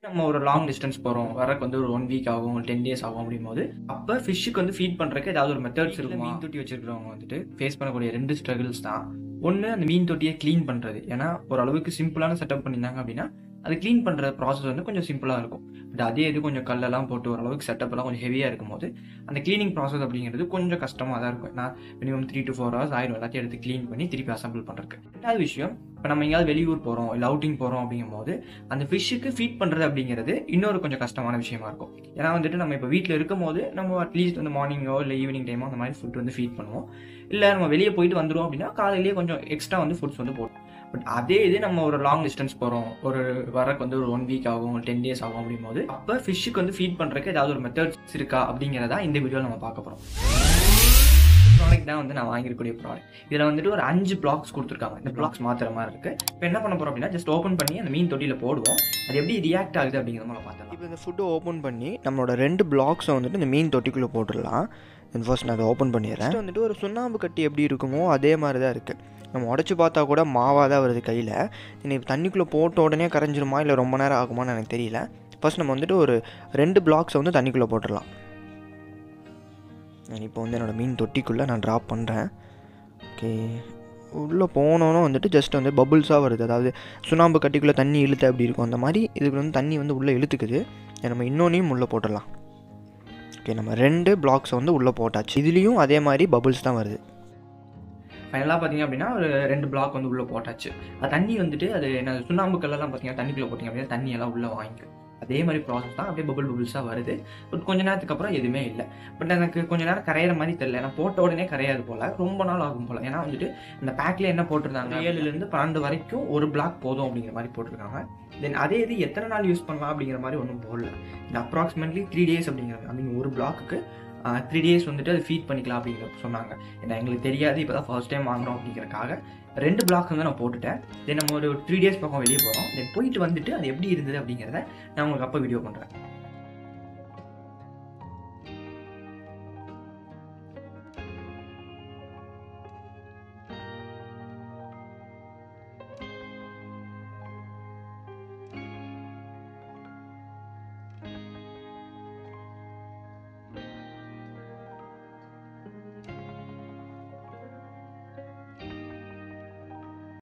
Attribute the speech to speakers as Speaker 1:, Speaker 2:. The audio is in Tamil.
Speaker 1: நம்ம ஒரு லாங் டிஸ்டன்ஸ் போகிறோம் வரக்கு வந்து ஒரு ஒன் வீக் ஆகும் டென் டேஸ் ஆகும் அப்படிங்கும் போது அப்போ ஃபிஷ்ஷுக்கு வந்து ஃபீட் பண்ணுறக்கு ஏதாவது ஒரு மெத்தட்ஸ் இருக்கும் மீன் தொட்டி வச்சிருக்கிறவங்க வந்துட்டு ஃபேஸ் பண்ணக்கூடிய ரெண்டு ஸ்ட்ரகிள்ஸ் தான் ஒன்று அந்த மீன் தொட்டியை க்ளீன் பண்ணுறது ஏன்னா ஓரளவுக்கு சிம்பிளான செட்டப் பண்ணியிருந்தாங்க அப்படின்னா அது க்ளீன் பண்ணுற ப்ராசஸ் வந்து கொஞ்சம் சிம்பிளாக இருக்கும் பட் அதே இது கொஞ்சம் கல்லெல்லாம் போட்டு ஓரளவுக்கு செட்டப் எல்லாம் கொஞ்சம் ஹெவியாக இருக்கும் போது அந்த க்ளீனிங் ப்ராசஸ் அப்படிங்கிறது கொஞ்சம் கஷ்டமாக தான் இருக்கும் நான் minimum three to four hours ஆயிடும் எல்லாத்தையும் எடுத்து க்ளீன் பண்ணி திருப்பி அசம்பிள் பண்ணுறதுக்கு ரெண்டாவது விஷயம் இப்போ நம்ம எங்கேயாவது வெளியூர் போகிறோம் இல்லை அவுட்டிங் போகிறோம் அப்படிங்கும்போது அந்த ஃபிஷ்ஷுக்கு ஃபீட் பண்ணுறது அப்படிங்கிறது இன்னொரு கொஞ்சம் கஷ்டமான விஷயமா இருக்கும் ஏன்னா வந்துட்டு நம்ம இப்போ வீட்டில் இருக்கும் போது நம்ம அட்லீஸ்ட் வந்து மார்னிங்கோ இல்லை ஈவினிங் டைமோ அந்த மாதிரி ஃபுட் வந்து ஃபீட் பண்ணுவோம் இல்லை நம்ம வெளியே போயிட்டு வந்துடும் அப்படின்னா காலையிலேயே கொஞ்சம் எக்ஸ்ட்ரா வந்து ஃபுட்ஸ் வந்து போடும் பட் அதே இது நம்ம ஒரு லாங் டிஸ்டன்ஸ் போகிறோம் ஒரு வரக்கு வந்து ஒரு ஒன் வீக் ஆகும் டென் டேஸ் ஆகும் அப்படிங்கும் போது அப்போ ஃபிஷ்ஷுக்கு வந்து ஃபீட் பண்ணுறதுக்கு ஏதாவது ஒரு மெத்தட்ஸ் இருக்கா அப்படிங்கிறதா இந்த வீடியோவில் நம்ம பார்க்க போகிறோம் ப்ராடக்ட் தான் வந்து நான் வாங்கியிருக்கக்கூடிய ப்ராடக்ட் இதில் வந்துட்டு ஒரு அஞ்சு பிளாக்ஸ் கொடுத்துருக்காங்க இந்த பிளாக்ஸ் மாத்திர மாதிரி இருக்கு இப்போ என்ன பண்ண போகிறோம் அப்படின்னா ஜஸ்ட் ஓப்பன் பண்ணி அந்த மீன் தொட்டியில் போடுவோம் அது எப்படி ரியாக்ட் ஆகுது அப்படிங்கிறத நம்ம பார்த்தோம்
Speaker 2: இப்போ இந்த ஃபுட்டை ஓப்பன் பண்ணி நம்மளோட ரெண்டு பிளாக்ஸை வந்துட்டு இந்த மீன் தொட்டிக்குள்ளே போட்டுடலாம் ஃபர்ஸ்ட் நான் அதை ஓப்பன் பண்ணிடுறேன் Next வந்துட்டு ஒரு சுண்ணாம்பு கட்டி எப்படி இருக்குமோ அதே மாதிரி தான் இருக்குது நம்ம உடச்சி பார்த்தா கூட மாவாக தான் வருது கையில் இப்போ தண்ணிக்குள்ளே போட்ட உடனே கரைஞ்சிருமா இல்லை ரொம்ப நேரம் ஆகுமான்னு எனக்கு தெரியல ஃபர்ஸ்ட் நம்ம வந்துட்டு ஒரு ரெண்டு பிளாக்ஸை வந்து தண்ணிக்குள்ளே போட்டுடலாம் நான் இப்போ வந்து என்னோடய மீன் தொட்டிக்குள்ளே நான் ட்ராப் பண்ணுறேன் ஓகே உள்ளே போனோன்னு வந்துட்டு ஜஸ்ட் வந்து பபுள்ஸாக வருது அதாவது சுண்ணாம்பு கட்டிக்குள்ளே தண்ணி இழுத்து அப்படி இருக்கும் அந்த மாதிரி இதுக்கு வந்து தண்ணி வந்து உள்ளே இழுத்துக்குது இதை நம்ம இன்னொன்னையும் உள்ளே போட்டுடலாம் ஓகே நம்ம ரெண்டு பிளாக்ஸை வந்து உள்ளே போட்டாச்சு இதுலேயும் அதே மாதிரி பபுள்ஸ் தான் வருது
Speaker 1: ஃபைனலாக பார்த்தீங்க அப்படின்னா ஒரு ரெண்டு பிளாக் வந்து உள்ளே போட்டாச்சு அது தண்ணி வந்துட்டு அது என்ன சுண்ணாம்பு கல்லெல்லாம் பார்த்தீங்கன்னா தண்ணிக்குள்ளே போட்டிங்க அப்படின்னா தண்ணி எல்லாம் உள்ளே வாங்கிக்கும் அதே மாதிரி ப்ராசஸ் தான் அப்படியே பபுள் பபுள்ஸாக வருது பட் கொஞ்ச நேரத்துக்கு அப்புறம் எதுவுமே இல்லை பட் எனக்கு கொஞ்ச நேரம் கரையிற மாதிரி தெரியல ஏன்னா போட்ட உடனே கரையாது போல் ரொம்ப நாள் ஆகும் போல் ஏன்னா வந்துட்டு அந்த பேக்கில் என்ன போட்டிருந்தாங்க ஏழுலேருந்து பன்னெண்டு வரைக்கும் ஒரு பிளாக் போதும் அப்படிங்கிற மாதிரி போட்டிருக்காங்க தென் அதே இது எத்தனை நாள் யூஸ் பண்ணலாம் அப்படிங்கிற மாதிரி ஒன்றும் போடல இந்த அப்ராக்சிமேட்லி த்ரீ டேஸ் அப்படிங்கிறாங்க ஐ மீன் ஒரு பிளாக்குக்கு த்ரீ டேஸ் வந்துட்டு அது ஃபீட் பண்ணிக்கலாம் அப்படிங்கிற சொன்னாங்க ஏன்னா எங்களுக்கு தெரியாது இப்போ தான் ஃபர்ஸ்ட் டைம் வாங்குறோம் அப்படிங்கிறக்காக ரெண்டு பிளாக் வந்து நான் போட்டுட்டேன் தென் நம்ம ஒரு த்ரீ டேஸ் பக்கம் வெளியே போகிறோம் தென் போயிட்டு வந்துட்டு அது எப்படி இருந்தது அப்படிங்கிறத நான் உங்களுக்கு அப்போ வீடியோ பண்ணுறேன்